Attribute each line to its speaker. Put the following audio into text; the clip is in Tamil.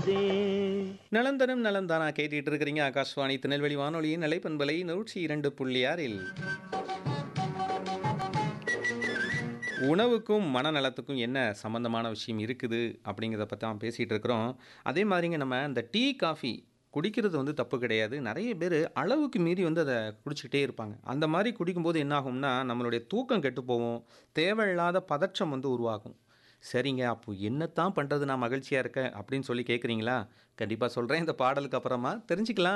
Speaker 1: நலந்தரும் நலந்தானா கேட்டுட்டு இருக்கிறீங்க ஆகாஷ்வாணி திருநெல்வேலி வானொலியின் நிலைப்பண்பலை நூற்றி இரண்டு புள்ளி ஆறில் உணவுக்கும் மனநலத்துக்கும் என்ன சம்மந்தமான விஷயம் இருக்குது அப்படிங்கிறத பற்றி தான் பேசிகிட்டு இருக்கிறோம் அதே மாதிரிங்க நம்ம இந்த டீ காஃபி குடிக்கிறது வந்து தப்பு கிடையாது நிறைய பேர் அளவுக்கு மீறி வந்து அதை குடிச்சிக்கிட்டே இருப்பாங்க அந்த மாதிரி குடிக்கும்போது என்ன ஆகும்னா நம்மளுடைய தூக்கம் கெட்டு போகும் தேவையில்லாத பதற்றம் வந்து உருவாகும் சரிங்க அப்போ என்னத்தான் பண்ணுறது நான் மகிழ்ச்சியாக இருக்கேன் அப்படின்னு சொல்லி கேட்குறீங்களா கண்டிப்பாக சொல்கிறேன் இந்த பாடலுக்கு அப்புறமா தெரிஞ்சுக்கலாம்